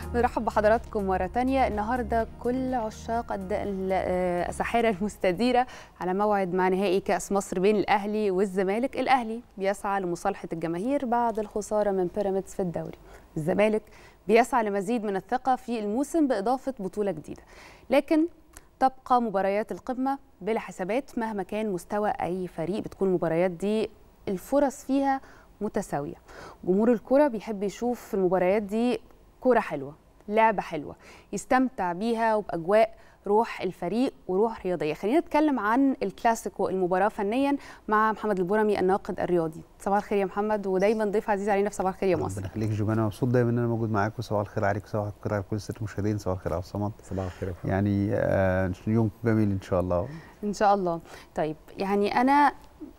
بنرحب بحضراتكم مرة تانية النهاردة كل عشاق الساحرة المستديرة على موعد مع نهائي كأس مصر بين الأهلي والزمالك الأهلي بيسعى لمصالحة الجماهير بعد الخسارة من بيراميدز في الدوري الزمالك بيسعى لمزيد من الثقة في الموسم بإضافة بطولة جديدة لكن تبقى مباريات القمة بلا حسابات مهما كان مستوى أي فريق بتكون المباريات دي الفرص فيها متساوية جمهور الكرة بيحب يشوف في المباريات دي كرة حلوة لعبة حلوة يستمتع بيها وبأجواء روح الفريق وروح رياضية خلينا نتكلم عن الكلاسيكو المباراة فنيا مع محمد البرمي الناقد الرياضي صباح الخير يا محمد ودايما ضيف عزيز علينا في صباح الخير يا مصر ربنا يخليك جمانة مبسوط دايما ان انا موجود معاك وصباح الخير عليك وصباح الخير على كل الساده المشاهدين صباح الخير على الصمد صباح الخير يا محمد يعني آه يوم جميل ان شاء الله ان شاء الله طيب يعني انا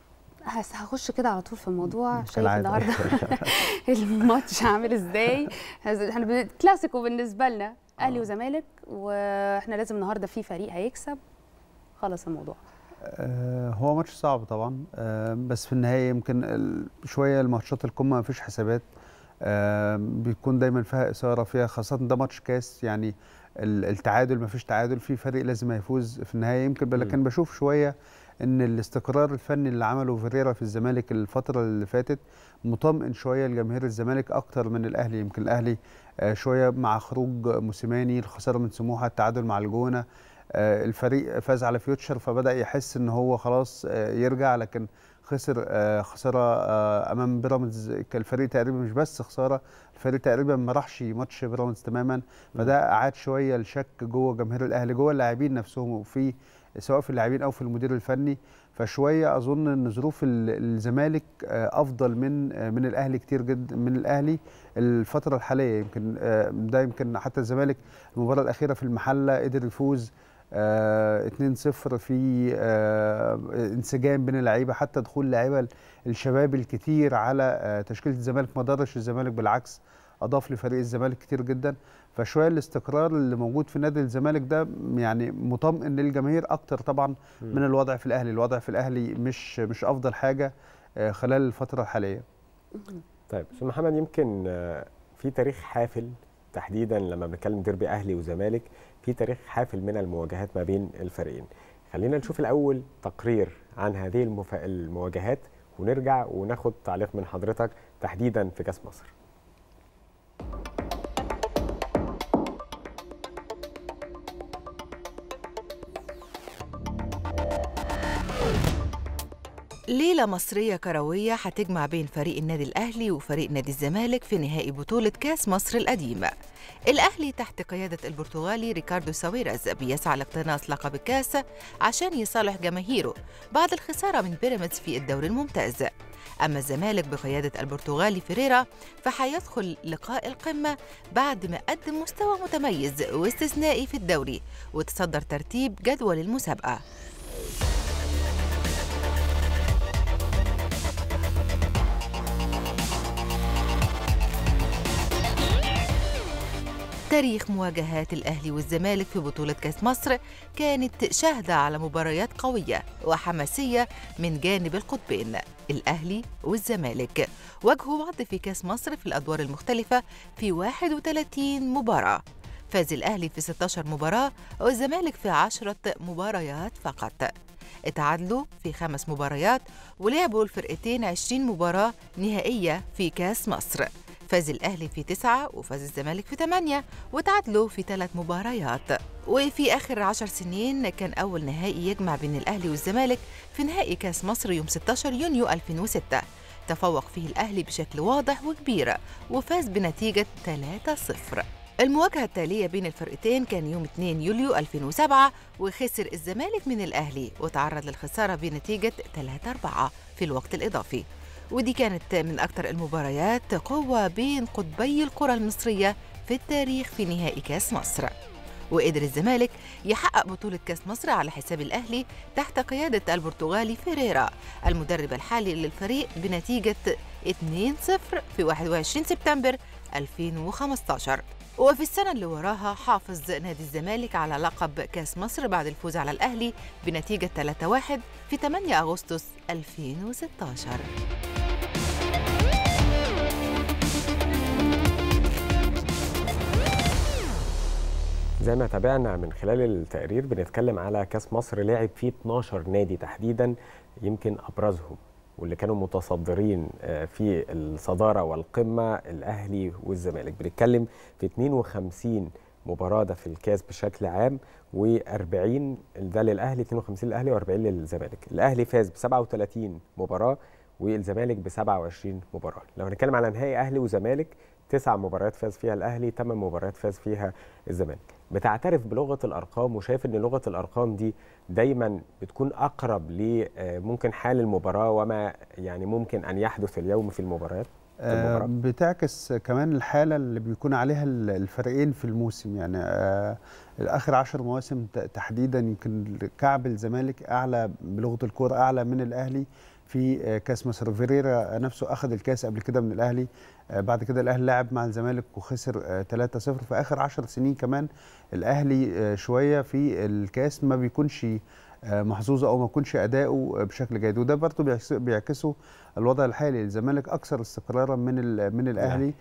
هخش كده على طول في الموضوع شايف النهارده الماتش عامل ازاي احنا كلاسيكو بالنسبه لنا اهلي وزمالك واحنا لازم النهارده في فريق هيكسب خلص الموضوع آه هو ماتش صعب طبعا آه بس في النهايه يمكن شويه الماتشات القمه ما فيش حسابات آه بيكون دايما فيها اثاره فيها خاصه ده ماتش كاس يعني التعادل ما فيش تعادل في فريق لازم هيفوز في النهايه يمكن لكن بشوف شويه ان الاستقرار الفني اللي عمله فيريرا في الزمالك الفتره اللي فاتت مطمئن شويه لجماهير الزمالك اكتر من الاهلي يمكن الاهلي شويه مع خروج موسيماني الخساره من سموحه التعادل مع الجونه الفريق فاز على فيوتشر فبدا يحس ان هو خلاص يرجع لكن خسر خساره امام بيراميدز الفريق تقريبا مش بس خساره الفريق تقريبا ما راحش ماتش بيراميدز تماما فده اعاد شويه الشك جوه جماهير الاهلي جوه اللاعبين نفسهم وفي سواء في اللاعبين او في المدير الفني فشويه اظن ان ظروف الزمالك افضل من من الاهلي كتير جدا من الاهلي الفتره الحاليه يمكن ده يمكن حتى الزمالك المباراه الاخيره في المحله قدر يفوز 2-0 في انسجام بين اللعيبه حتى دخول لعيبه الشباب الكتير على تشكيله الزمالك ما ضرش الزمالك بالعكس اضاف لفريق الزمالك كتير جدا فشويه الاستقرار اللي موجود في نادي الزمالك ده يعني مطمئن للجماهير اكتر طبعا من الوضع في الاهلي الوضع في الاهلي مش مش افضل حاجه خلال الفتره الحاليه طيب استاذ محمد يمكن في تاريخ حافل تحديدا لما بنتكلم ديربي اهلي وزمالك في تاريخ حافل من المواجهات ما بين الفريقين خلينا نشوف الاول تقرير عن هذه المف... المواجهات ونرجع وناخد تعليق من حضرتك تحديدا في كاس مصر ليلة مصرية كروية هتجمع بين فريق النادي الأهلي وفريق نادي الزمالك في نهائي بطولة كاس مصر القديم الأهلي تحت قيادة البرتغالي ريكاردو ساويرز بيسعى لاقتناص لقب الكاس عشان يصالح جماهيره بعد الخسارة من بيراميدز في الدوري الممتاز أما الزمالك بقيادة البرتغالي فيريرا فحيدخل لقاء القمة بعد ما قدم مستوى متميز واستثنائي في الدوري وتصدر ترتيب جدول المسابقة تاريخ مواجهات الأهلي والزمالك في بطولة كأس مصر كانت شاهدة على مباريات قوية وحماسية من جانب القطبين الأهلي والزمالك واجهوا بعض في كأس مصر في الأدوار المختلفة في 31 مباراة فاز الأهلي في 16 مباراة والزمالك في 10 مباريات فقط اتعادلوا في خمس مباريات ولعبوا الفرقتين 20 مباراة نهائية في كأس مصر فاز الأهلي في تسعة وفاز الزمالك في ثمانية وتعادلوا في ثلاث مباريات وفي آخر عشر سنين كان أول نهائي يجمع بين الأهلي والزمالك في نهائي كاس مصر يوم 16 يونيو 2006 تفوق فيه الأهلي بشكل واضح وكبير وفاز بنتيجة 3-0 المواجهة التالية بين الفرقتين كان يوم 2 يوليو 2007 وخسر الزمالك من الأهلي وتعرض للخسارة بنتيجة 3-4 في الوقت الإضافي ودي كانت من أكثر المباريات قوة بين قطبي الكرة المصرية في التاريخ في نهائي كاس مصر وقدر الزمالك يحقق بطولة كاس مصر على حساب الأهلي تحت قيادة البرتغالي فيريرا المدرب الحالي للفريق بنتيجة 2-0 في 21 سبتمبر 2015 وفي السنة اللي وراها حافظ نادي الزمالك على لقب كاس مصر بعد الفوز على الأهلي بنتيجة 3-1 في 8 أغسطس 2016 زي ما تابعنا من خلال التقرير بنتكلم على كاس مصر لعب فيه 12 نادي تحديدا يمكن ابرزهم واللي كانوا متصدرين في الصداره والقمه الاهلي والزمالك بنتكلم في 52 مباراه ده في الكاس بشكل عام و40 ده للاهلي 52 للاهلي و40 للزمالك الاهلي فاز ب 37 مباراه والزمالك ب 27 مباراه لو هنتكلم على نهائي اهلي وزمالك تسع مباريات فاز فيها الاهلي ثمان مباريات فاز فيها الزمالك بتعترف بلغه الارقام وشايف ان لغه الارقام دي دايما بتكون اقرب ل ممكن حال المباراه وما يعني ممكن ان يحدث اليوم في المباريات آه بتعكس كمان الحاله اللي بيكون عليها الفريقين في الموسم يعني آه اخر عشر مواسم تحديدا يمكن كعب الزمالك اعلى بلغه الكوره اعلى من الاهلي في كاس مصر فيريرا نفسه اخذ الكاس قبل كده من الاهلي بعد كده الاهلي لعب مع الزمالك وخسر 3-0 في اخر 10 سنين كمان الاهلي شويه في الكاس ما بيكونش محظوظ او ما يكونش اداؤه بشكل جيد وده برضه بيعكسه الوضع الحالي الزمالك اكثر استقرارا من من الاهلي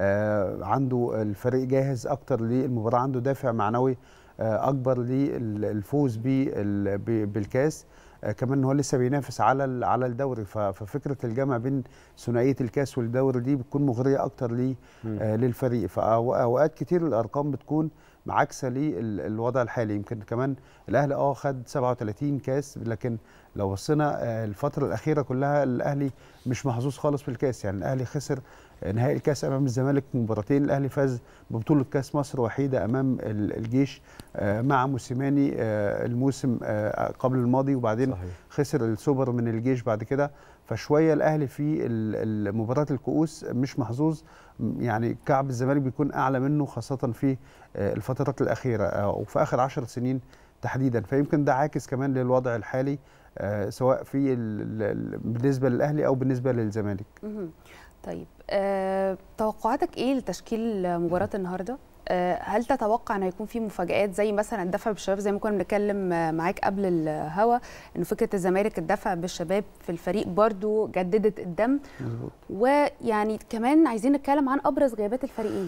عنده الفريق جاهز اكتر للمباراه عنده دافع معنوي اكبر للفوز بالكاس كمان ان هو لسه بينافس على على الدوري ففكره الجمع بين ثنائيه الكاس والدوري دي بتكون مغريه اكتر للفريق فاوقات كتير الارقام بتكون عكسه للوضع الحالي يمكن كمان الاهلي اه خد 37 كاس لكن لو بصينا الفتره الاخيره كلها الاهلي مش محظوظ خالص في الكاس يعني الاهلي خسر نهائي الكاس امام الزمالك مباراتين الاهلي فاز ببطوله كاس مصر وحيده امام الجيش مع موسيماني الموسم قبل الماضي وبعدين صحيح. خسر السوبر من الجيش بعد كده فشويه الاهلي في مباراه الكؤوس مش محظوظ يعني كعب الزمالك بيكون اعلى منه خاصه في الفترات الاخيره وفي اخر عشر سنين تحديدا فيمكن ده عاكس كمان للوضع الحالي سواء في بالنسبه للاهلي او بالنسبه للزمالك طيب أه، توقعاتك ايه لتشكيل مباراه النهارده أه، هل تتوقع ان هيكون في مفاجات زي مثلا الدفع بالشباب زي ما كنا بنتكلم معاك قبل الهوا انه فكره الزمالك الدفع بالشباب في الفريق برضو جددت الدم ويعني كمان عايزين نتكلم عن ابرز غيابات الفريقين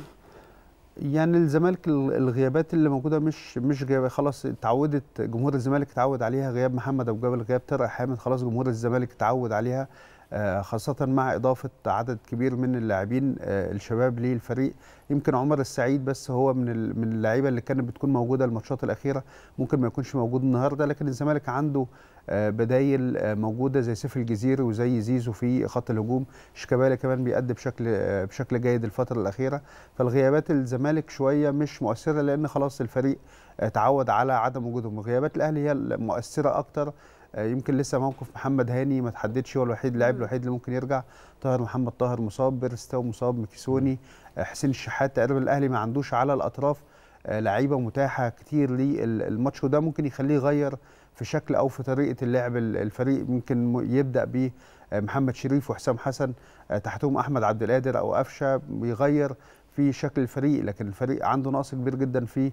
يعني الزمالك الغيابات اللي موجوده مش مش غياب خلاص اتعودت جمهور الزمالك اتعود عليها غياب محمد ابو جبل غياب طارق حامد خلاص جمهور الزمالك اتعود عليها خاصة مع إضافة عدد كبير من اللاعبين الشباب للفريق يمكن عمر السعيد بس هو من من اللعيبة اللي كانت بتكون موجودة الماتشات الأخيرة ممكن ما يكونش موجود النهاردة لكن الزمالك عنده بدايل موجودة زي سيف الجزيري وزي زيزو في خط الهجوم شيكابالا كمان بيأدي بشكل بشكل جيد الفترة الأخيرة فالغيابات الزمالك شوية مش مؤثرة لأن خلاص الفريق تعود على عدم وجودهم غيابات الأهلي هي المؤثرة أكتر يمكن لسه موقف محمد هاني ما تحددش هو الوحيد اللاعب الوحيد اللي ممكن يرجع طاهر محمد طاهر مصاب بيرستاو مصاب مكيسوني حسين الشحات تقريبا الاهلي ما عندوش على الاطراف لعيبه متاحه كتير للماتش وده ممكن يخليه يغير في شكل او في طريقه اللعب الفريق ممكن يبدا ب محمد شريف وحسام حسن تحتهم احمد عبد القادر او قفشه بيغير في شكل الفريق لكن الفريق عنده نقص كبير جدا في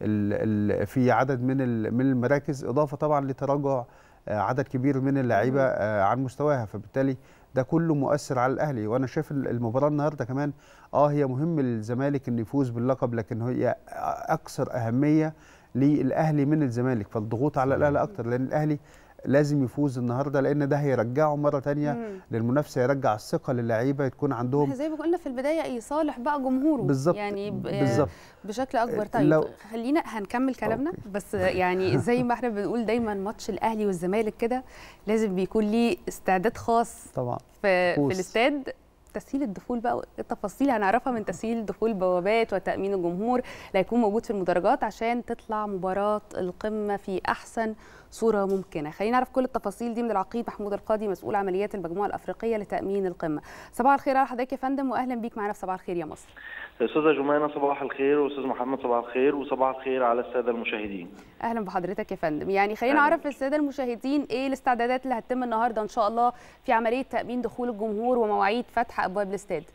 ال في عدد من من المراكز اضافه طبعا لتراجع عدد كبير من اللعيبه عن مستواها فبالتالي ده كله مؤثر على الاهلي وانا شايف المباراه النهارده كمان اه هي مهم للزمالك انه يفوز باللقب لكن هي اكثر اهميه للاهلي من الزمالك فالضغوط على الاهلي اكتر لان الاهلي لازم يفوز النهارده لان ده هيرجعه مره ثانيه للمنافسه يرجع الثقه للعيبه تكون عندهم زي ما قلنا في البدايه يصالح بقى جمهوره بالظبط يعني ب... بالظبط بشكل اكبر طيب لو... خلينا هنكمل كلامنا أوكي. بس يعني زي ما احنا بنقول دايما ماتش الاهلي والزمالك كده لازم بيكون ليه استعداد خاص طبعا في, في الاستاد تسهيل الدخول بقى التفاصيل هنعرفها من تسهيل دخول بوابات وتامين الجمهور اللي هيكون موجود في المدرجات عشان تطلع مباراه القمه في احسن صوره ممكنه خلينا نعرف كل التفاصيل دي من العقيد محمود القاضي مسؤول عمليات المجموعه الافريقيه لتامين القمه صباح الخير على حضرتك يا فندم واهلا بيك معانا في صباح الخير يا مصر استاذه جمانه صباح الخير واستاذ محمد صباح الخير وصباح الخير على الساده المشاهدين اهلا بحضرتك يا فندم يعني خلينا نعرف الساده المشاهدين ايه الاستعدادات اللي هتتم النهارده ان شاء الله في عمليه تامين دخول الجمهور ومواعيد فتح ابواب الاستاد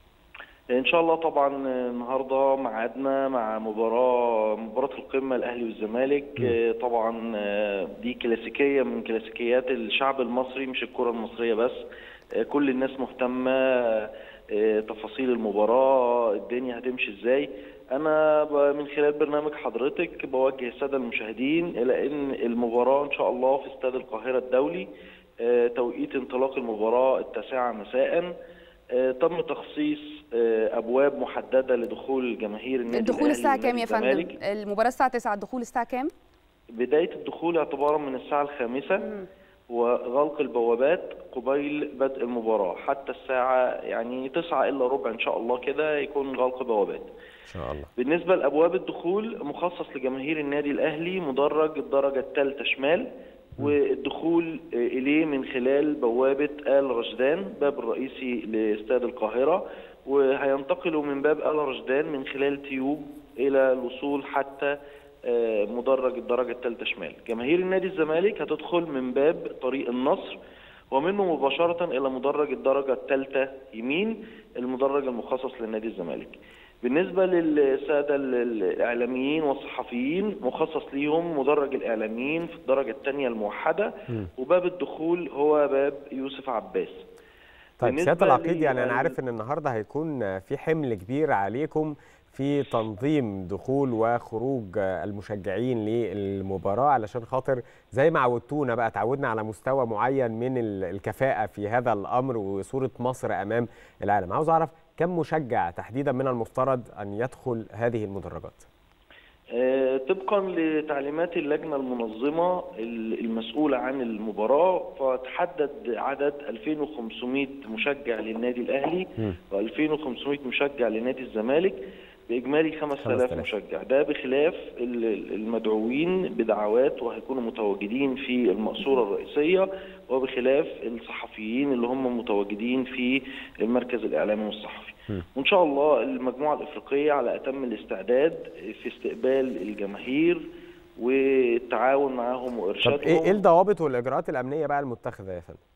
ان شاء الله طبعا النهارده ميعادنا مع مباراه مباراه القمه الاهلي والزمالك طبعا دي كلاسيكيه من كلاسيكيات الشعب المصري مش الكره المصريه بس كل الناس مهتمه تفاصيل المباراه الدنيا هتمشي ازاي انا ب- من خلال برنامج حضرتك بوجه الساده المشاهدين الى ان المباراه ان شاء الله في استاد القاهره الدولي آه، توقيت انطلاق المباراه التاسعه مساء آه، تم تخصيص آه، ابواب محدده لدخول جماهير النادي الدخول الأهلي الساعه والنادي كام يا فندم الزمالك. المباراه الساعه 9 الدخول الساعه كام بدايه الدخول اعتبارا من الساعه الخامسه وغلق البوابات قبيل بدء المباراه حتى الساعه يعني 9 الا ربع ان شاء الله كده يكون غلق بوابات ان شاء الله بالنسبة لأبواب الدخول مخصص لجماهير النادي الأهلي مدرج الدرجة الثالثة شمال والدخول إليه من خلال بوابة آل رشدان باب الرئيسي لاستاد القاهرة وهينتقلوا من باب آل رشدان من خلال تيوب إلى الوصول حتى آه، مدرج الدرجة الثالثة شمال جماهير النادي الزمالك هتدخل من باب طريق النصر ومنه مباشرة إلى مدرج الدرجة الثالثة يمين المدرج المخصص لنادي الزمالك بالنسبة للسادة ال- الإعلاميين والصحفيين مخصص ليهم مدرج الإعلاميين في الدرجة الثانية الموحدة وباب الدخول هو باب يوسف عباس طيب بالنسبة سياده العقيد لل- يعني انا عارف ان النهارده هيكون في حمل كبير عليكم في تنظيم دخول وخروج المشجعين للمباراه علشان خاطر زي ما عودتونا بقى تعودنا على مستوى معين من ال- الكفاءه في هذا الامر وصوره مصر امام العالم عاوز اعرف كم مشجع تحديدا من المفترض ان يدخل هذه المدرجات آه، طبقا لتعليمات اللجنة المنظمة ال- المسؤولة عن المباراة فتحدد عدد 2500 مشجع للنادي الأهلي و2500 مشجع لنادي الزمالك بإجمالي 5000 5000. مشجع ده بخلاف ال- ال- المدعوين بدعوات وهيكونوا متواجدين في المقصورة الرئيسية وبخلاف الصحفيين اللي هم متواجدين في المركز الإعلامي والصحفي وإن شاء الله المجموعة الإفريقية على أتم الاستعداد في استقبال الجماهير والتعاون معهم طب وإرشادهم ايه إيه الضوابط والاجراءات الامنيه بقى المتخذه يا فندم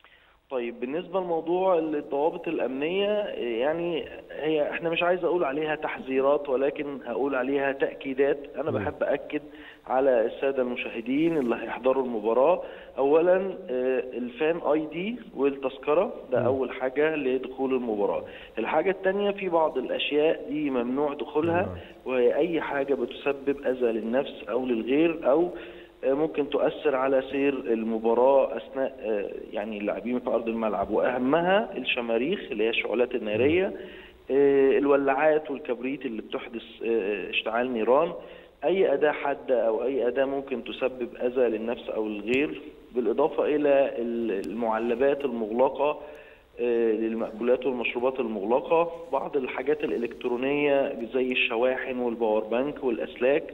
طيب بالنسبة لموضوع الضوابط الأمنية يعني هي احنا مش عايز أقول عليها تحذيرات ولكن هقول عليها تأكيدات أنا بحب أكد على السادة المشاهدين اللي هيحضروا المباراة أولا آه، الفان اي دي والتذكرة ده أول حاجة لدخول المباراة الحاجة الثانية في بعض الأشياء دي ممنوع دخولها وهي أي حاجة بتسبب أذى للنفس أو للغير أو آه، ممكن تؤثر على سير المباراة أثناء آه، يعني اللاعبين في أرض الملعب وأهمها الشماريخ اللي هي الشعلات النارية آه، الولاعات والكبريت اللي بتحدث آه، اشتعال نيران أي أداة حادة أو أي أداة ممكن تسبب أذى للنفس أو للغير بالإضافة إلى المعلبات المغلقة آه، للمأكولات والمشروبات المغلقة بعض الحاجات الإلكترونية زي الشواحن والباور بانك والأسلاك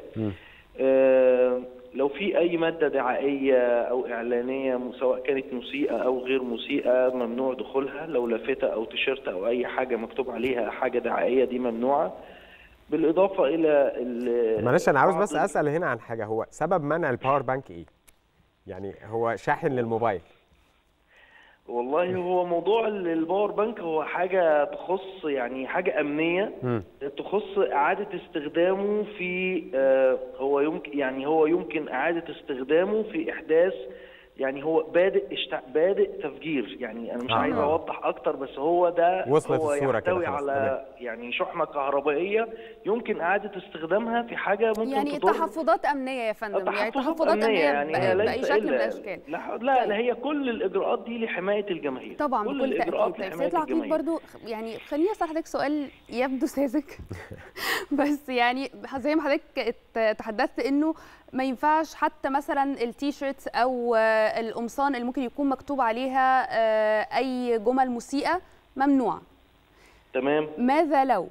آه، لو في اي ماده دعائيه او اعلانيه م- سواء كانت مسيئه او غير مسيئه ممنوع دخولها لو لافته او تيشيرت او اي حاجه مكتوب عليها حاجه دعائيه دي ممنوعه بالاضافه الى ال- معلش انا عاوز بعض بس ال- اسال هنا عن حاجه هو سبب منع الباور بانك ايه يعني هو شاحن للموبايل والله هو موضوع ال- الباور بانك هو حاجه تخص يعني حاجه امنيه مم. تخص اعاده استخدامه في آه، هو يمكن يعني هو يمكن اعاده استخدامه في احداث يعني هو بادئ اشتع... بادئ تفجير يعني انا مش آه. عايز اوضح اكتر بس هو ده وصلت هو الصورة كده يحتوي خلاص، على يعني شحنه كهربائيه يمكن اعاده استخدامها في حاجه ممكن يعني تضر تحفظات امنيه يا فندم يعني تحفظات أمنية امنيه يعني هي ب- باي ليس شكل من إلا- الاشكال لا لا, لا هي كل الاجراءات دي لحمايه الجماهير طبعا كل بكل الإجراءات تاكيد طيب لحماية سيد العقيد الجماهير. برضو يعني خليني اسال حضرتك سؤال يبدو ساذج بس يعني زي ما حضرتك ات- تحدثت انه ما ينفعش حتى مثلا التيشيرتس او آه، القمصان اللي ممكن يكون مكتوب عليها آه، اي جمل مسيئه ممنوعه تمام ماذا لو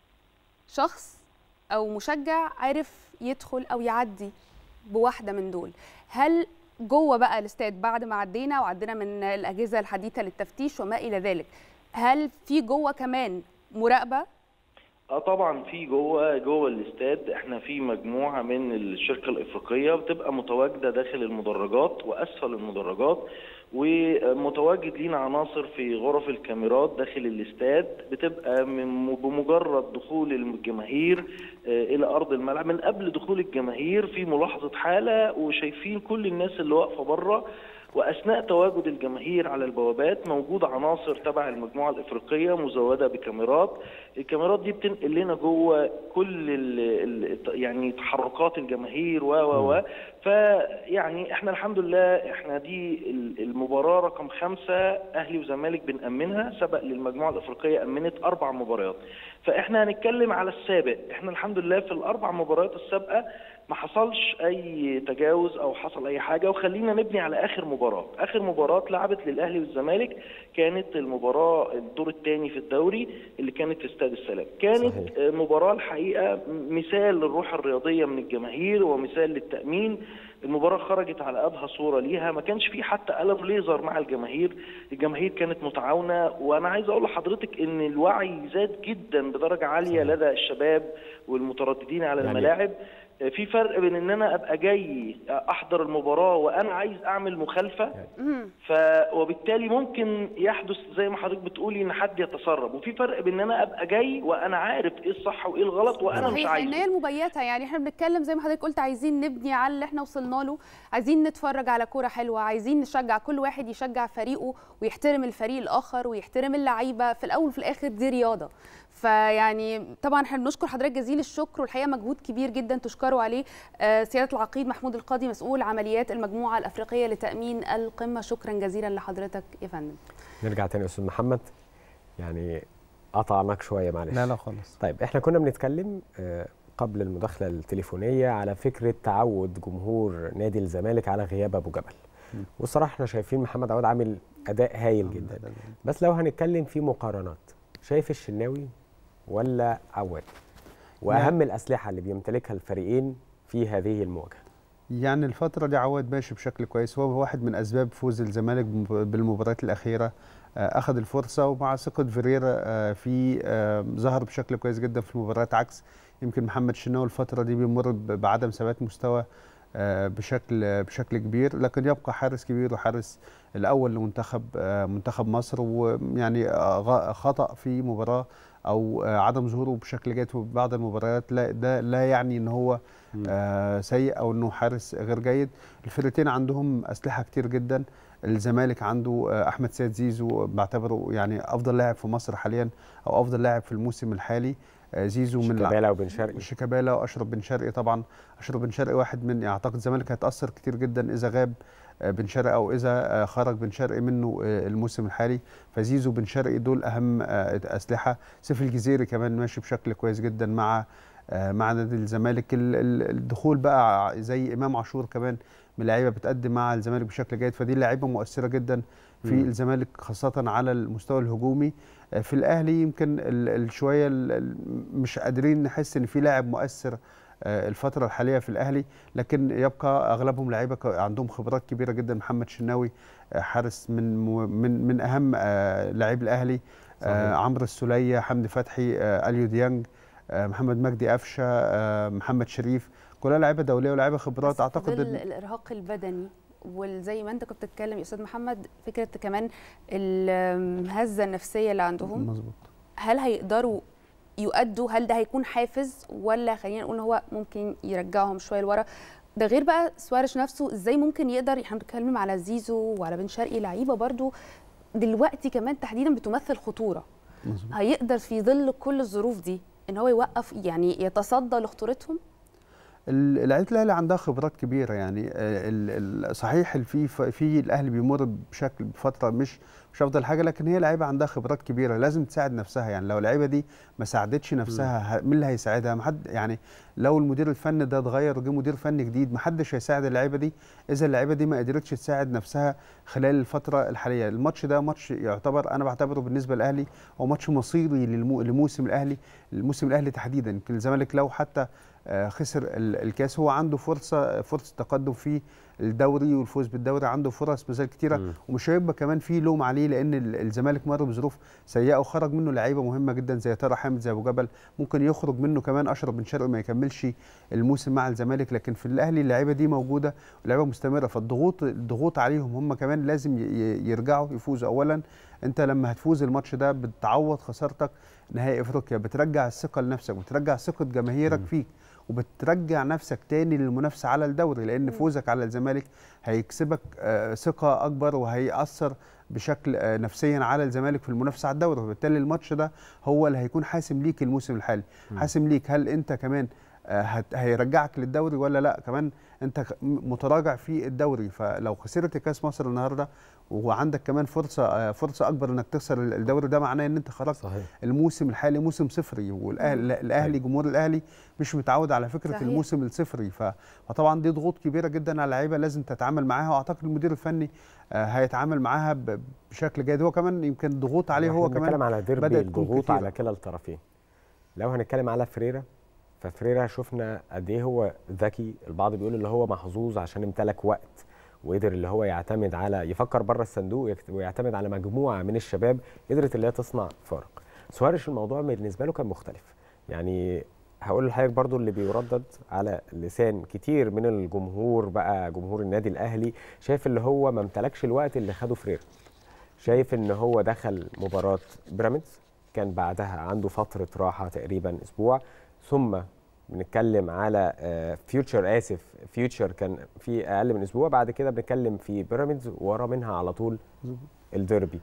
شخص او مشجع عرف يدخل او يعدي بواحده من دول هل جوه بقى الاستاد بعد ما عدينا وعدينا من الاجهزه الحديثه للتفتيش وما الى ذلك هل في جوه كمان مراقبه اه طبعا في جوه جوه الاستاد احنا في مجموعه من الشركه الافريقيه بتبقى متواجده داخل المدرجات واسفل المدرجات ومتواجد لينا عناصر في غرف الكاميرات داخل الاستاد بتبقى من بمجرد دخول الجماهير آه، الى ارض الملعب من قبل دخول الجماهير في ملاحظه حاله وشايفين كل الناس اللي واقفه بره واثناء تواجد الجماهير على البوابات موجود عناصر تبع المجموعه الافريقيه مزوده بكاميرات الكاميرات دي بتنقل لنا جوه كل ال ال يعني تحركات الجماهير و و و فيعني احنا الحمد لله احنا دي المباراه رقم خمسه اهلي وزمالك بنامنها سبق للمجموعه الافريقيه امنت اربع مباريات فاحنا هنتكلم على السابق احنا الحمد لله في الاربع مباريات السابقه ما حصلش اي تجاوز او حصل اي حاجه وخلينا نبني على اخر مباراه اخر مباراه اتلعبت للاهلي والزمالك كانت المباراه الدور الثاني في الدوري اللي كانت في استاد السلام كانت صحيح. مباراه الحقيقه مثال للروح الرياضيه من الجماهير ومثال للتامين المباراه خرجت على ابهى صوره ليها ما كانش في حتى قلم ليزر مع الجماهير الجماهير كانت متعاونه وانا عايز اقول لحضرتك ان الوعي زاد جدا بدرجه عاليه لدى الشباب والمترددين على يعني الملاعب في فرق بين ان انا ابقى جاي احضر المباراه وانا عايز اعمل مخالفه ف وبالتالي ممكن يحدث زي ما حضرتك بتقولي ان حد يتسرب وفي فرق بين ان انا ابقى جاي وانا عارف ايه الصح وايه الغلط وانا مش عايز النيه المبيته يعني احنا بنتكلم زي ما حضرتك قلت عايزين نبني على اللي احنا وصلنا له عايزين نتفرج على كوره حلوه عايزين نشجع كل واحد يشجع فريقه ويحترم الفريق الاخر ويحترم اللعيبه في الاول وفي الاخر دي رياضه فيعني طبعا احنا بنشكر حضرتك جزيل الشكر والحقيقه مجهود كبير جدا تشكروا عليه سياده العقيد محمود القاضي مسؤول عمليات المجموعه الافريقيه لتامين القمه شكرا جزيلا لحضرتك يا فندم نرجع تاني يا استاذ محمد يعني قطعناك شويه معلش لا لا خالص طيب احنا كنا بنتكلم قبل المداخله التليفونيه على فكره تعود جمهور نادي الزمالك على غياب ابو جبل والصراحه احنا شايفين محمد عواد عامل اداء هايل جدا بس لو هنتكلم في مقارنات شايف الشناوي ولا عواد واهم يعني الاسلحه اللي بيمتلكها الفريقين في هذه المواجهه يعني الفتره دي عواد ماشي بشكل كويس هو واحد من اسباب فوز الزمالك بالمباريات الاخيره اخذ الفرصه ومع ثقه فيريرا في ظهر بشكل كويس جدا في المباريات عكس يمكن محمد الشناوي الفتره دي بيمر بعدم ثبات مستوى بشكل بشكل كبير لكن يبقى حارس كبير وحارس الاول لمنتخب منتخب مصر ويعني خطا في مباراه او عدم ظهوره بشكل جيد في بعض المباريات لا ده لا يعني ان هو سيء او انه حارس غير جيد الفرقتين عندهم اسلحه كتير جدا الزمالك عنده احمد سيد زيزو بعتبره يعني افضل لاعب في مصر حاليا او افضل لاعب في الموسم الحالي زيزو من شيكابالا وبن شرقي شيكابالا واشرف بن شرقي طبعا اشرف بن شرقي واحد من اعتقد الزمالك هيتاثر كتير جدا اذا غاب بن شرقي او اذا خرج بن شرقي منه الموسم الحالي فزيزو بن شرقي دول اهم اسلحه سيف الجزيري كمان ماشي بشكل كويس جدا مع مع نادي الزمالك الدخول بقى زي امام عاشور كمان من لعيبه بتقدم مع الزمالك بشكل جيد فدي لعيبه مؤثره جدا في م. الزمالك خاصه على المستوى الهجومي في الاهلي يمكن شويه مش قادرين نحس ان في لاعب مؤثر الفتره الحاليه في الاهلي لكن يبقى اغلبهم لعيبه عندهم خبرات كبيره جدا محمد شناوي حارس من من من اهم لاعبي الاهلي عمرو السوليه حمدي فتحي اليو ديانج محمد مجدي قفشه محمد شريف كلها لعيبه دوليه ولاعيبه خبرات اعتقد إن الارهاق البدني وزي ما انت كنت بتتكلم يا استاذ محمد فكره كمان الهزه النفسيه اللي عندهم مظبوط هل هيقدروا يؤدوا هل ده هيكون حافز ولا خلينا نقول هو ممكن يرجعهم شويه لورا ده غير بقى سوارش نفسه ازاي ممكن يقدر احنا بنتكلم على زيزو وعلى بن شرقي لعيبه برضو دلوقتي كمان تحديدا بتمثل خطوره مظبوط. هيقدر في ظل كل الظروف دي ان هو يوقف يعني يتصدى لخطورتهم لعيبه الاهلي عندها خبرات كبيره يعني صحيح في في الاهلي بيمر بشكل بفتره مش مش افضل حاجه لكن هي لعيبه عندها خبرات كبيره لازم تساعد نفسها يعني لو اللعيبه دي ما ساعدتش نفسها مين اللي هيساعدها ما حد يعني لو المدير الفني ده اتغير وجه مدير فني جديد ما حدش هيساعد اللعيبه دي اذا اللعيبه دي ما قدرتش تساعد نفسها خلال الفتره الحاليه الماتش ده ماتش يعتبر انا بعتبره بالنسبه للاهلي هو ماتش مصيري للموسم الاهلي الموسم الاهلي تحديدا يمكن الزمالك لو حتى خسر الكاس هو عنده فرصه فرصه تقدم في الدوري والفوز بالدوري عنده فرص مازال كتيره م. ومش هيبقى كمان في لوم عليه لان الزمالك مر بظروف سيئه وخرج منه لعيبه مهمه جدا زي ترى حامد زي ابو جبل ممكن يخرج منه كمان اشرف بن شرقي ما يكملش الموسم مع الزمالك لكن في الاهلي اللعيبه دي موجوده ولعيبه مستمره فالضغوط الضغوط عليهم هم كمان لازم يرجعوا يفوزوا اولا انت لما هتفوز الماتش ده بتعوض خسارتك نهائي افريقيا بترجع الثقه لنفسك بترجع ثقه جماهيرك فيك وبترجع نفسك تاني للمنافسه على الدوري لان فوزك على الزمالك هيكسبك آه، ثقه اكبر وهيأثر بشكل آه، نفسيا على الزمالك في المنافسه على الدوري وبالتالي الماتش ده هو اللي هيكون حاسم ليك الموسم الحالي حاسم ليك هل انت كمان آه، هت- هيرجعك للدوري ولا لا كمان انت ك- م- متراجع في الدوري فلو خسرت كاس مصر النهارده وعندك كمان فرصه آه، فرصه اكبر انك تخسر الدوري ده معناه ان انت خرجت صحيح الموسم الحالي موسم صفري والاهلي الاهلي جمهور الاهلي مش متعود على فكره صحيح. الموسم الصفري ف- فطبعا دي ضغوط كبيره جدا على اللعيبه لازم تتعامل معاها واعتقد المدير الفني آه، هيتعامل معاها ب- بشكل جيد هو كمان يمكن ضغوط عليه هو إحنا بنتكلم كمان على ديربي بدأت تكون الضغوط كتيرة. على كلا الطرفين لو هنتكلم على فريرا ففريرا شفنا قد ايه هو ذكي البعض بيقول اللي هو محظوظ عشان امتلك وقت وقدر اللي هو يعتمد على يفكر بره الصندوق ويكت- ويعتمد على مجموعه من الشباب قدرت اللي هي تصنع فارق سوارش الموضوع بالنسبه له كان مختلف يعني هقول لحضرتك برضو اللي بيردد على لسان كتير من الجمهور بقى جمهور النادي الاهلي شايف اللي هو ما امتلكش الوقت اللي خده فريرا شايف ان هو دخل مباراه بيراميدز كان بعدها عنده فتره راحه تقريبا اسبوع ثم بنتكلم على فيوتشر اسف فيوتشر كان في اقل من اسبوع بعد كده بنتكلم في بيراميدز ورا منها على طول الديربي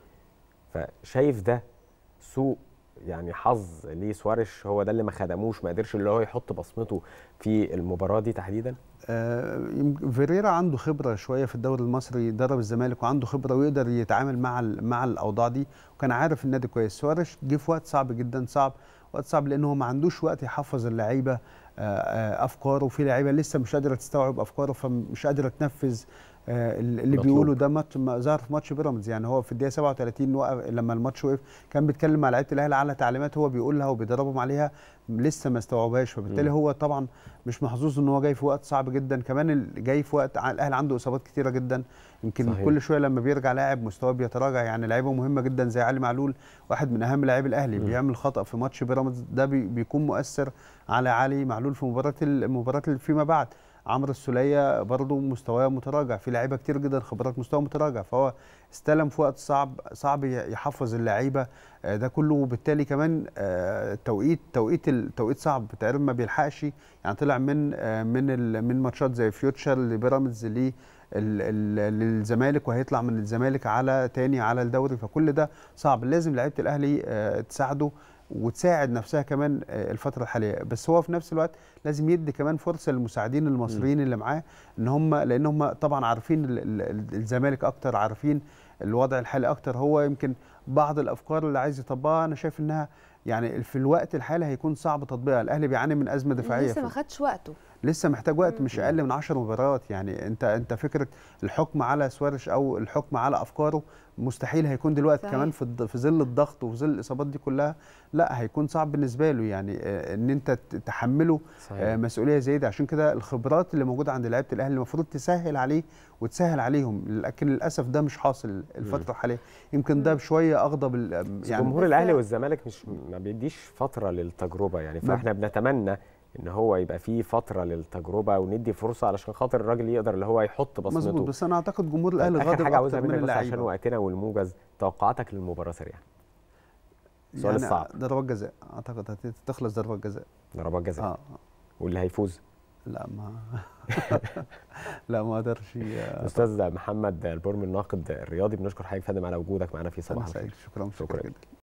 فشايف ده سوء يعني حظ لسوارش هو ده اللي ما خدموش ما قدرش اللي هو يحط بصمته في المباراه دي تحديدا آه، يمكن فيريرا عنده خبره شويه في الدوري المصري درب الزمالك وعنده خبره ويقدر يتعامل مع ال- مع الاوضاع دي وكان عارف النادي كويس سوارش جه في وقت صعب جدا صعب وقت صعب لانه هو ما عندوش وقت يحفظ اللعيبه آه، آه، افكاره في لعيبه لسه مش قادره تستوعب افكاره فمش قادره تنفذ آه، اللي مطلوب. بيقولوا ده ماتش ما ظهر في ماتش بيراميدز يعني هو في الدقيقه 37 وقف لما الماتش وقف كان بيتكلم مع لعيبه الاهلي على تعليمات هو بيقولها وبيدربهم عليها لسه ما استوعبهاش فبالتالي مم. هو طبعا مش محظوظ ان هو جاي في وقت صعب جدا كمان ال- جاي في وقت ع- الاهلي عنده اصابات كتيره جدا يمكن صحيح. صحيح. كل شويه لما بيرجع لاعب مستواه بيتراجع يعني لعيبه مهمه جدا زي علي معلول واحد من اهم لاعبي الاهلي مم. بيعمل خطا في ماتش بيراميدز ده بي بيكون مؤثر على علي معلول في مباراه المباراه اللي فيما بعد عمرو السوليه برضه مستواه متراجع في لعيبه كتير جدا خبرات مستوى متراجع فهو استلم في وقت صعب صعب ي- يحفظ اللعيبه آه، ده كله وبالتالي كمان آه، توقيت توقيت التوقيت صعب تقريبا ما بيلحقش يعني طلع من آه، من ال- من ماتشات زي فيوتشر لبيراميدز ليه ال- ال- للزمالك وهيطلع من الزمالك على تاني على الدوري فكل ده صعب لازم لعيبه الاهلي آه، تساعده وتساعد نفسها كمان آه، الفتره الحاليه بس هو في نفس الوقت لازم يدي كمان فرصه للمساعدين المصريين اللي معاه ان هم لان هم طبعا عارفين ال- ال- ال- الزمالك اكتر عارفين الوضع الحالي اكتر هو يمكن بعض الافكار اللي عايز يطبقها انا شايف انها يعني في الوقت الحالي هيكون صعب تطبيقها الاهلي بيعاني من ازمه دفاعيه لسه ما في- خدش وقته لسه محتاج وقت مم. مش اقل من 10 مباريات يعني انت انت فكره الحكم على سوارش او الحكم على افكاره مستحيل هيكون دلوقتي صحيح. كمان في الض- في ظل الضغط وفي ظل الاصابات دي كلها لا هيكون صعب بالنسبه له يعني آه، ان انت ت- تحمله آه، مسؤوليه زي دي عشان كده الخبرات اللي موجوده عند لعيبه الاهلي المفروض تسهل عليه وتسهل عليهم لكن للاسف ده مش حاصل الفتره الحاليه يمكن ده بشويه اغضب ال- بس يعني جمهور بس- الاهلي والزمالك مش ما بيديش فتره للتجربه يعني ما- فاحنا بنتمنى ان هو يبقى فيه فتره للتجربه وندي فرصه علشان خاطر الراجل يقدر اللي هو يحط بصمته مظبوط بس انا اعتقد جمهور طيب، الاهلي اخر غاضب حاجه عاوزها اكتر من منك بس عشان اللعيبه وقتنا والموجز توقعاتك للمباراه سريعا السؤال يعني الصعب. ضربات جزاء اعتقد هتخلص ضربات جزاء ضربات جزاء اه واللي هيفوز لا ما لا ما اقدرش استاذ محمد البرمي الناقد الرياضي بنشكر حضرتك فندم على وجودك معنا في صباح انا الخير سعيد شكرا شكراً. شكرا جدا